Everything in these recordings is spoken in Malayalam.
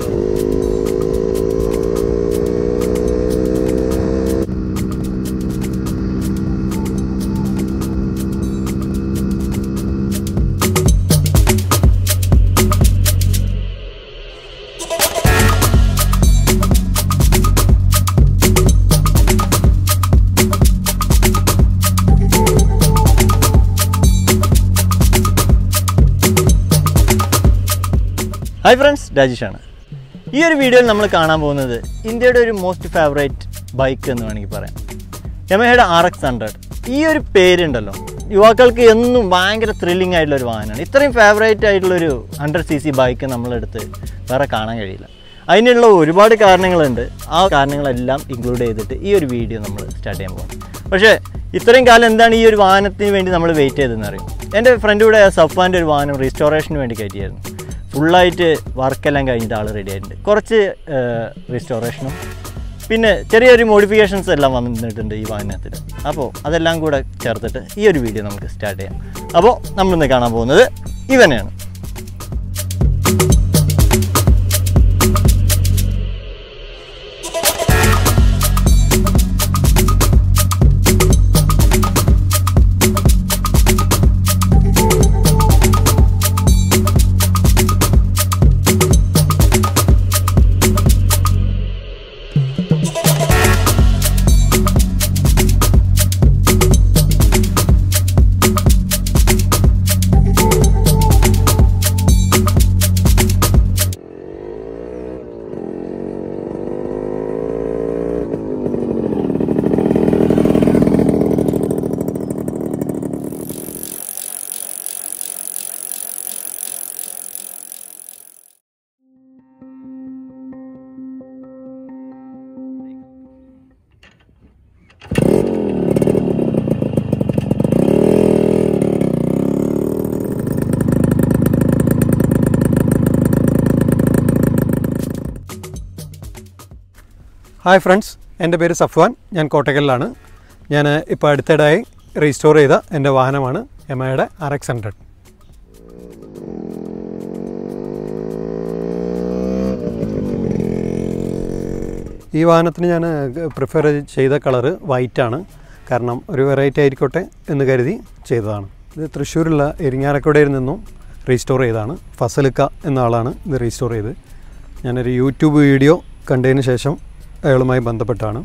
ഹായ് ഫ്രണ്ട്സ് രാജേഷാണ് ഈ ഒരു വീഡിയോയിൽ നമ്മൾ കാണാൻ പോകുന്നത് ഇന്ത്യയുടെ ഒരു മോസ്റ്റ് ഫേവറേറ്റ് ബൈക്ക് എന്ന് വേണമെങ്കിൽ പറയാം യമഹയുടെ ആർ എക്സ് ഹൺഡ്രഡ് ഈ ഒരു പേരുണ്ടല്ലോ യുവാക്കൾക്ക് എന്നും ഭയങ്കര ത്രില്ലിംഗ് ആയിട്ടുള്ള ഒരു വാഹനമാണ് ഇത്രയും ഫേവറേറ്റ് ആയിട്ടുള്ളൊരു ഹൺഡ്രഡ് സി സി ബൈക്ക് നമ്മളെടുത്ത് വേറെ കാണാൻ കഴിയില്ല അതിനുള്ള ഒരുപാട് കാരണങ്ങളുണ്ട് ആ കാരണങ്ങളെല്ലാം ഇൻക്ലൂഡ് ചെയ്തിട്ട് ഈ ഒരു വീഡിയോ നമ്മൾ സ്റ്റാർട്ട് ചെയ്യാൻ പോകും പക്ഷേ ഇത്രയും കാലം എന്താണ് ഈ ഒരു വാഹനത്തിന് വേണ്ടി നമ്മൾ വെയിറ്റ് ചെയ്തതെന്ന് അറിയും എൻ്റെ ഫ്രണ്ട് കൂടെ സഫാൻ്റെ ഒരു വാഹനം റീസ്റ്റോറേഷന് വേണ്ടി കയറ്റിയായിരുന്നു ഫുള്ളായിട്ട് വർക്കെല്ലാം കഴിഞ്ഞിട്ട് ആൾ റെഡി ആയിട്ടുണ്ട് കുറച്ച് റീസ്റ്റോറേഷനും പിന്നെ ചെറിയൊരു മോഡിഫിക്കേഷൻസ് എല്ലാം വന്നിട്ടുണ്ട് ഈ വാഹനത്തിൽ അപ്പോൾ അതെല്ലാം കൂടെ ചേർത്തിട്ട് ഈ ഒരു വീഡിയോ നമുക്ക് സ്റ്റാർട്ട് ചെയ്യാം അപ്പോൾ നമ്മളിന്ന് കാണാൻ പോകുന്നത് ഇവനെയാണ് ഹായ് ഫ്രണ്ട്സ് എൻ്റെ പേര് സഫ്വാൻ ഞാൻ കോട്ടക്കലിലാണ് ഞാൻ ഇപ്പോൾ അടുത്തിടെയായി റീസ്റ്റോർ ചെയ്ത എൻ്റെ വാഹനമാണ് എമയുടെ ആർ എക്സ് ഹൺഡ്രഡ് ഈ വാഹനത്തിന് ഞാൻ പ്രിഫർ ചെയ്ത കളറ് വൈറ്റാണ് കാരണം ഒരു വെറൈറ്റി ആയിരിക്കട്ടെ എന്ന് കരുതി ചെയ്തതാണ് ഇത് തൃശ്ശൂരുള്ള എരിങ്ങാലക്കുടയിൽ നിന്നും റീസ്റ്റോർ ചെയ്തതാണ് ഫസലുക്ക എന്ന ആളാണ് ഇത് റീസ്റ്റോർ ചെയ്ത് ഞാനൊരു യൂട്യൂബ് വീഡിയോ കണ്ടതിന് ശേഷം അയാളുമായി ബന്ധപ്പെട്ടാണ്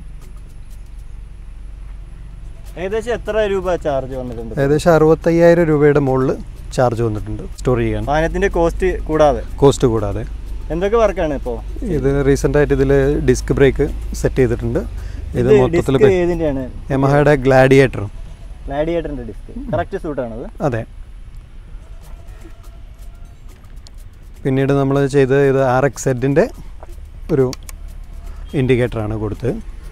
ഏകദേശം എത്ര രൂപ ചാർജ് വന്നിട്ടുണ്ട് ഏകദേശം അറുപത്തയ്യായിരം രൂപയുടെ മുകളിൽ ചാർജ് വന്നിട്ടുണ്ട് സ്റ്റോർ ചെയ്യാൻ വാഹനത്തിൻ്റെ കോസ്റ്റ് കൂടാതെ കോസ്റ്റ് കൂടാതെ എന്തൊക്കെ വർക്കാണ് ഇപ്പോൾ ഇത് റീസെൻ്റ് ആയിട്ട് ഇതിൽ ഡിസ്ക് ബ്രേക്ക് സെറ്റ് ചെയ്തിട്ടുണ്ട് ഇത് മൊത്തത്തിൽ ഡിസ്ക് ഏതിൻ്റെയാണ് യമഹയുടെ ഗ്ലാഡിയേറ്ററും ഗ്ലാഡിയേറ്ററിൻ്റെ ഡിസ്ക് കറക്റ്റ് സൂട്ടാണത് അതെ പിന്നീട് നമ്മൾ ചെയ്ത് ഇത് ആർ എക്സ് സെഡിൻ്റെ ഒരു ഇൻഡിക്കേറ്ററാണ് കൊടുത്ത്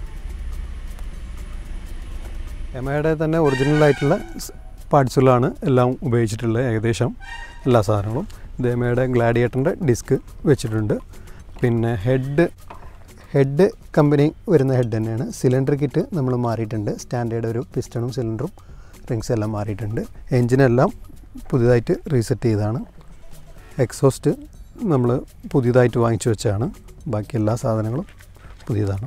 എമയുടെ തന്നെ ഒറിജിനൽ ആയിട്ടുള്ള പാർട്സുകളാണ് എല്ലാം ഉപയോഗിച്ചിട്ടുള്ളത് ഏകദേശം എല്ലാ സാധനങ്ങളും ഇത് എമയുടെ ഗ്ലാഡിയേറ്ററിൻ്റെ ഡിസ്ക് വെച്ചിട്ടുണ്ട് പിന്നെ ഹെഡ് ഹെഡ് കമ്പനി വരുന്ന ഹെഡ് തന്നെയാണ് സിലിണ്ടർ കിറ്റ് നമ്മൾ മാറിയിട്ടുണ്ട് സ്റ്റാൻഡേർഡ് ഒരു പിസ്റ്റണും സിലിണ്ടറും റിങ്സ് എല്ലാം മാറിയിട്ടുണ്ട് എൻജിനെല്ലാം പുതിയതായിട്ട് റീസെറ്റ് ചെയ്തതാണ് എക്സോസ്റ്റ് നമ്മൾ പുതിയതായിട്ട് വാങ്ങിച്ചു വെച്ചാണ് ബാക്കി എല്ലാ സാധനങ്ങളും പുതിയതാണ്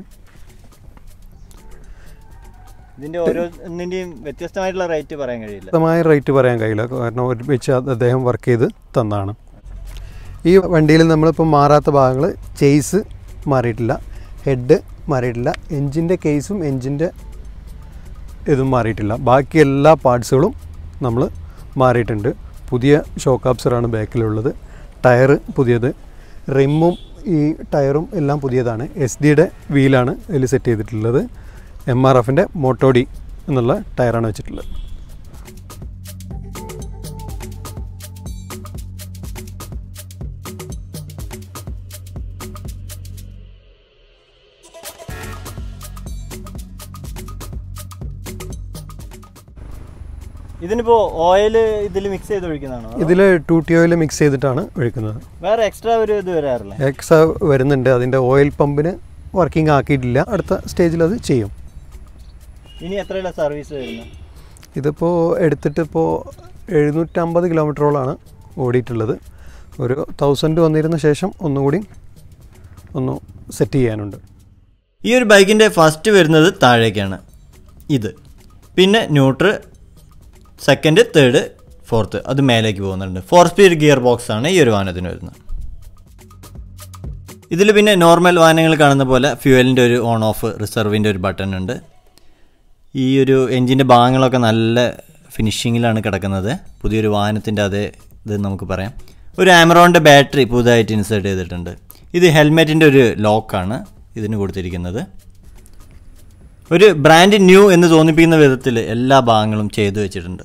ഇതിൻ്റെ ഓരോന്നിൻ്റെയും വ്യത്യസ്തമായിട്ടുള്ള റേറ്റ് പറയാൻ കഴിയില്ല വ്യക്തമായ റേറ്റ് പറയാൻ കഴിയില്ല കാരണം ഒരുമിച്ച് അത് അദ്ദേഹം വർക്ക് ചെയ്ത് തന്നതാണ് ഈ വണ്ടിയിൽ നമ്മളിപ്പോൾ മാറാത്ത ഭാഗങ്ങൾ ചേസ് മാറിയിട്ടില്ല ഹെഡ് മാറിയിട്ടില്ല എൻജിൻ്റെ കേസും എൻജിൻ്റെ ഇതും മാറിയിട്ടില്ല ബാക്കി എല്ലാ പാർട്സുകളും നമ്മൾ മാറിയിട്ടുണ്ട് പുതിയ ഷോക്ക് ആബ്സറാണ് ബാക്കിലുള്ളത് ടയർ പുതിയത് റിമ്മും ഈ ടയറും എല്ലാം പുതിയതാണ് എസ് ഡിയുടെ വീലാണ് ഇതിൽ സെറ്റ് ചെയ്തിട്ടുള്ളത് എം ആർ എഫിൻ്റെ മോട്ടോഡി എന്നുള്ള ടയറാണ് വെച്ചിട്ടുള്ളത് ഇതിനിപ്പോൾ ഓയിൽ ഇതിൽ മിക്സ് ചെയ്ത് ഒഴിക്കുന്നതാണോ അതോ ഇതിൽ ടൂട്ടി ഓയിൽ മിക്സ് ചെയ്തിട്ടാണ് ഒഴിക്കുന്നത് വേറെ എക്സ്ട്രാ ഒരു ഇത് വരാറില്ല എക്സ വരുന്നുണ്ട് അതിൻ്റെ ഓയിൽ പമ്പിന് വർക്കിംഗ് ആക്കിയിട്ടില്ല അടുത്ത സ്റ്റേജിൽ അത് ചെയ്യും ഇനി എത്രയുള്ള സർവീസ് വരുന്നത് ഇതിപ്പോൾ എടുത്തിട്ട് ഇപ്പോൾ എഴുന്നൂറ്റമ്പത് കിലോമീറ്ററോളാണ് ഓടിയിട്ടുള്ളത് ഒരു തൗസൻഡ് വന്നിരുന്ന ശേഷം ഒന്നുകൂടി ഒന്ന് സെറ്റ് ചെയ്യാനുണ്ട് ഈ ഒരു ബൈക്കിൻ്റെ ഫസ്റ്റ് വരുന്നത് താഴേക്കാണ് ഇത് പിന്നെ ന്യൂട്ര് സെക്കൻഡ് തേർഡ് ഫോർത്ത് അത് മേലേക്ക് പോകുന്നുണ്ട് ഫോർ സ്പീഡ് ഗിയർ ബോക്സ് ആണ് ഈ ഒരു വാഹനത്തിന് വരുന്നത് ഇതിൽ പിന്നെ നോർമൽ വാഹനങ്ങൾ കാണുന്ന പോലെ ഫ്യൂവലിൻ്റെ ഒരു ഓൺ ഓഫ് റിസർവിൻ്റെ ഒരു ബട്ടൺ ഉണ്ട് ഈ ഒരു എൻജിൻ്റെ ഭാഗങ്ങളൊക്കെ നല്ല ഫിനിഷിങ്ങിലാണ് കിടക്കുന്നത് പുതിയൊരു വാഹനത്തിൻ്റെ അതേ ഇത് നമുക്ക് പറയാം ഒരു ആമറോണിൻ്റെ ബാറ്ററി പുതുതായിട്ട് ഇൻസേർട്ട് ചെയ്തിട്ടുണ്ട് ഇത് ഹെൽമെറ്റിൻ്റെ ഒരു ലോക്കാണ് ഇതിന് കൊടുത്തിരിക്കുന്നത് ഒരു ബ്രാൻഡ് ന്യൂ എന്ന് തോന്നിപ്പിക്കുന്ന വിധത്തിൽ എല്ലാ ഭാഗങ്ങളും ചെയ്തു വെച്ചിട്ടുണ്ട്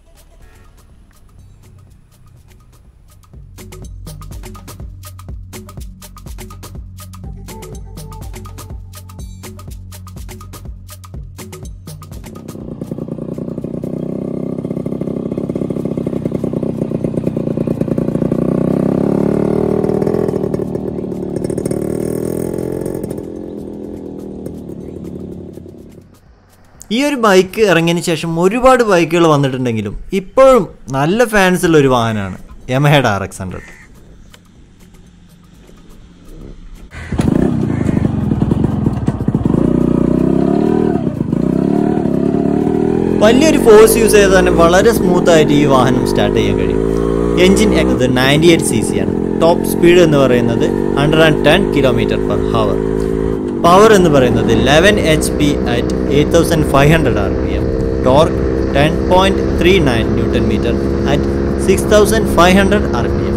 ഈ ഒരു ബൈക്ക് ഇറങ്ങിയതിന് ശേഷം ഒരുപാട് ബൈക്കുകൾ വന്നിട്ടുണ്ടെങ്കിലും ഇപ്പോഴും നല്ല ഫാൻസ് ഉള്ള ഒരു വാഹനമാണ് യമഹയുടെ ആർ എക്സ് ഹൺഡ്രഡ് വലിയൊരു ഫോഴ്സ് യൂസ് ചെയ്ത് തന്നെ വളരെ സ്മൂത്ത് ആയിട്ട് ഈ വാഹനം സ്റ്റാർട്ട് ചെയ്യാൻ കഴിയും എഞ്ചിൻ എന്നത് നയൻറ്റി എയ്റ്റ് സി സി ആണ് ടോപ്പ് സ്പീഡ് എന്ന് പറയുന്നത് hundred and ten kilometre per hour power എന്ന് പറയുന്നത് eleven H P at eight thousand five hundred R P M torque ten point three nine newton metre at six thousand five hundred R P M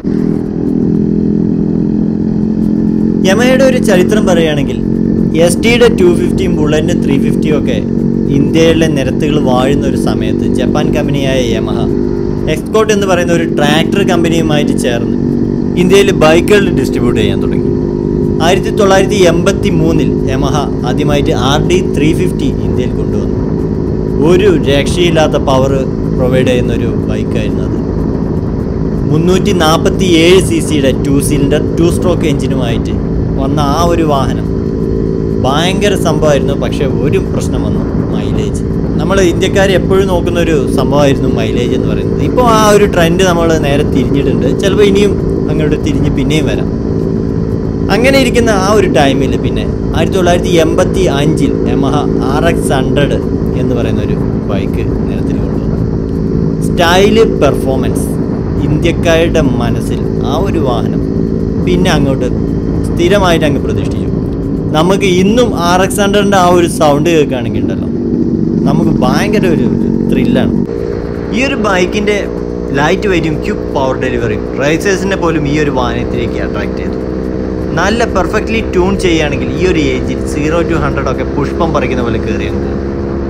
യമഹയുടെ ഒരു ചരിത്രം പറയുകയാണെങ്കിൽ എസ് ടിയുടെ ടു ഫിഫ്റ്റിയും ബുള്ളറ്റിൻ്റെ ത്രീ ഫിഫ്റ്റിയും ഒക്കെ ഇന്ത്യയിലെ നിരത്തുകൾ വാഴുന്ന ഒരു സമയത്ത് ജപ്പാൻ കമ്പനിയായ യമഹ എക്സ്കോട്ട് എന്ന് പറയുന്ന ഒരു ട്രാക്ടർ കമ്പനിയുമായിട്ട് ചേർന്ന് ഇന്ത്യയിൽ ബൈക്കുകൾ ഡിസ്ട്രിബ്യൂട്ട് ചെയ്യാൻ തുടങ്ങി ആയിരത്തി തൊള്ളായിരത്തി എൺപത്തി മൂന്നിൽ യമഹ ആദ്യമായിട്ട് ആർ ഡി ത്രീ ഫിഫ്റ്റി ഇന്ത്യയിൽ കൊണ്ടുവന്നു ഒരു രക്ഷയില്ലാത്ത പവർ പ്രൊവൈഡ് ചെയ്യുന്ന ഒരു ബൈക്കായിരുന്നു അത് മുന്നൂറ്റി നാൽപ്പത്തി ഏഴ് സി സിയുടെ ടു സിലിണ്ടർ ടു സ്ട്രോക്ക് എഞ്ചിനുമായിട്ട് വന്ന ആ ഒരു വാഹനം ഭയങ്കര സംഭവമായിരുന്നു പക്ഷേ ഒരു പ്രശ്നം വന്നു മൈലേജ് നമ്മൾ ഇന്ത്യക്കാർ എപ്പോഴും നോക്കുന്ന ഒരു സംഭവമായിരുന്നു മൈലേജ് എന്ന് പറയുന്നത് ഇപ്പോൾ ആ ഒരു ട്രെൻഡ് നമ്മൾ നേരെ തിരിഞ്ഞിട്ടുണ്ട് ചിലപ്പോൾ ഇനിയും അങ്ങോട്ട് തിരിഞ്ഞ് പിന്നെയും വരാം അങ്ങനെ ഇരിക്കുന്ന ആ ഒരു ടൈമിൽ പിന്നെ ആയിരത്തി തൊള്ളായിരത്തി എൺപത്തി അഞ്ചിൽ യമഹ ആർ എക്സ് ഹൺഡ്രഡ് എന്ന് പറയുന്ന ഒരു ബൈക്ക് നിരത്തിൽ കൊണ്ടുവന്നു സ്റ്റൈല് പെർഫോമൻസ് ഇന്ത്യക്കാരുടെ മനസ്സിൽ ആ ഒരു വാഹനം പിന്നെ അങ്ങോട്ട് സ്ഥിരമായിട്ട് അങ്ങ് പ്രതീക്ഷിച്ചു നമുക്ക് ഇന്നും ആർ എക്സ് ഹൺഡ്രഡിൻ്റെ ആ ഒരു സൗണ്ട് കേൾക്കുകയാണെങ്കിൽ ഉണ്ടല്ലോ നമുക്ക് ഭയങ്കര ഒരു ത്രില്ലാണ് ഈ ഒരു ബൈക്കിൻ്റെ ലൈറ്റ് വെയിറ്റും ക്യുക്ക് പവർ ഡെലിവറിയും റൈസേഴ്സിനെ പോലും ഈ ഒരു വാഹനത്തിലേക്ക് അട്രാക്ട് ചെയ്തു നല്ല പെർഫെക്റ്റ്ലി ട്യൂൺ ചെയ്യുകയാണെങ്കിൽ ഈ ഒരു ഏജിൽ സീറോ ടു ഹൺഡ്രഡ് ഒക്കെ പുഷ്പം പറിക്കുന്ന പോലെ കയറി അങ്ങ് പോകും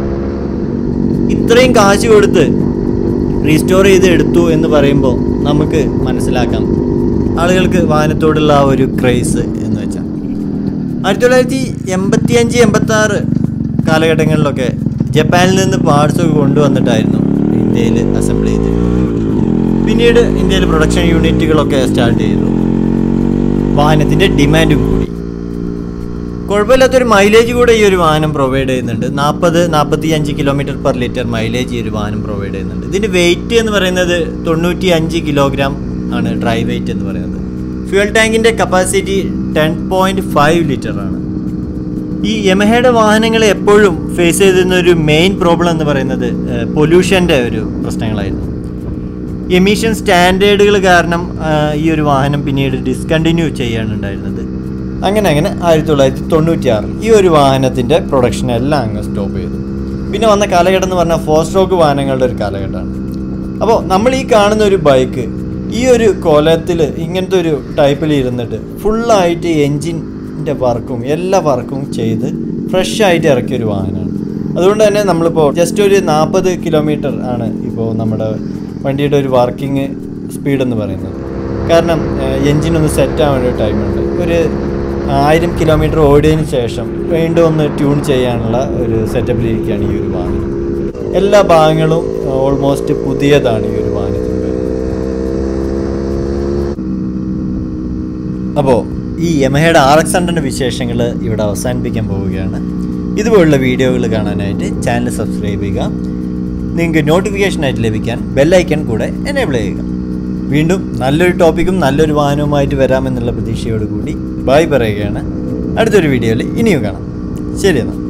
ഇത്രയും കാശ് കൊടുത്ത് റീസ്റ്റോർ ചെയ്ത് എടുത്തു എന്ന് പറയുമ്പോൾ നമുക്ക് മനസ്സിലാക്കാം ആളുകൾക്ക് വാഹനത്തോടുള്ള ആ ഒരു ക്രൈസ് എന്ന് വെച്ചാൽ ആയിരത്തി തൊള്ളായിരത്തി എൺപത്തി അഞ്ച് എൺപത്തി ആറ് കാലഘട്ടങ്ങളിലൊക്കെ ജപ്പാനിൽ നിന്ന് പാർട്സ് ഒക്കെ കൊണ്ടുവന്നിട്ടായിരുന്നു ഇന്ത്യയിൽ അസംബിൾ ചെയ്തിരുന്നത് പിന്നീട് ഇന്ത്യയിൽ പ്രൊഡക്ഷൻ യൂണിറ്റുകളൊക്കെ സ്റ്റാർട്ട് ചെയ്തു വാഹനത്തിൻ്റെ ഡിമാൻഡും കൂടി കുഴപ്പമില്ലാത്തൊരു മൈലേജ് കൂടെ ഈ ഒരു വാഹനം പ്രൊവൈഡ് ചെയ്യുന്നുണ്ട് നാൽപ്പത് നാൽപ്പത്തി അഞ്ച് കിലോമീറ്റർ പെർ ലിറ്റർ മൈലേജ് ഈ ഒരു വാഹനം പ്രൊവൈഡ് ചെയ്യുന്നുണ്ട് ഇതിൻ്റെ വെയിറ്റ് എന്ന് പറയുന്നത് തൊണ്ണൂറ്റി അഞ്ച് കിലോഗ്രാം ആണ് ഡ്രൈ വെയിറ്റ് എന്ന് പറയുന്നത് ഫ്യൂൽ ടാങ്കിൻ്റെ capacity ten point five litre ആണ് ഈ യമഹയുടെ വാഹനങ്ങൾ എപ്പോഴും ഫേസ് ചെയ്തിരുന്ന ഒരു മെയിൻ പ്രോബ്ലം എന്ന് പറയുന്നത് പൊല്യൂഷൻ്റെ ഒരു പ്രശ്നങ്ങളായിരുന്നു എമിഷൻ സ്റ്റാൻഡേർഡുകൾ കാരണം ആ, ഈ ഒരു വാഹനം പിന്നീട് ഡിസ്കണ്ടിന്യൂ ചെയ്യാനുണ്ടായിരുന്നത് അങ്ങനെ അങ്ങനെ ആയിരത്തി തൊള്ളായിരത്തി തൊണ്ണൂറ്റി ആറ് ഈ ഒരു വാഹനത്തിൻ്റെ പ്രൊഡക്ഷൻ എല്ലാം അങ്ങ് സ്റ്റോപ്പ് ചെയ്തു പിന്നെ വന്ന കാലഘട്ടം എന്ന് പറഞ്ഞാൽ ഫോർ സ്ട്രോക്ക് വാഹനങ്ങളുടെ ഒരു കാലഘട്ടമാണ് അപ്പോൾ നമ്മൾ ഈ കാണുന്ന ഒരു ബൈക്ക് ഈ ഒരു കോലത്തിൽ ഇങ്ങനത്തെ ഒരു ടൈപ്പിൽ ഇരുന്നിട്ട് ഫുള്ളായിട്ട് എൻജിൻ്റെ വർക്കും എല്ലാ വർക്കും ചെയ്ത് ഫ്രഷ് ആയിട്ട് ഇറക്കിയ ഒരു വാഹനമാണ് അതുകൊണ്ട് തന്നെ നമ്മളിപ്പോൾ ജസ്റ്റ് ഒരു നാൽപ്പത് കിലോമീറ്റർ ആണ് ഇപ്പോൾ നമ്മുടെ വണ്ടിയുടെ ഒരു വർക്കിംഗ് സ്പീഡ് എന്ന് പറയുന്നത് കാരണം എൻജിൻ ഒന്ന് സെറ്റ് ആവാൻ ഒരു ടൈമുണ്ട് ഒരു ആയിരം കിലോമീറ്റർ ഓടിയതിന് ശേഷം വീണ്ടും ഒന്ന് ട്യൂൺ ചെയ്യാനുള്ള ഒരു സെറ്റപ്പിലിരിക്കുകയാണ് ഈ ഒരു വാഹനം എല്ലാ ഭാഗങ്ങളും ഓൾമോസ്റ്റ് പുതിയതാണ് ഈ ഒരു വാഹനത്തിന് വരുന്നത് അപ്പോൾ ഈ യമഹയുടെ ആർ എക്സ് ഹൺഡ്രഡിൻ്റെ വിശേഷങ്ങൾ ഇവിടെ അവസാനിപ്പിക്കാൻ പോവുകയാണ് ഇതുപോലുള്ള വീഡിയോകൾ കാണാനായിട്ട് ചാനൽ സബ്സ്ക്രൈബ് ചെയ്യുക നിങ്ങൾക്ക് നോട്ടിഫിക്കേഷനായിട്ട് ലഭിക്കാൻ ബെല്ലൈക്കൺ കൂടെ എനേബിൾ ചെയ്യുക വീണ്ടും നല്ലൊരു ടോപ്പിക്കും നല്ലൊരു വാഹനവുമായിട്ട് വരാമെന്നുള്ള പ്രതീക്ഷയോട് കൂടി ബായ് പറയുകയാണ് അടുത്തൊരു വീഡിയോയിൽ ഇനിയും കാണാം ശരി എന്നാൽ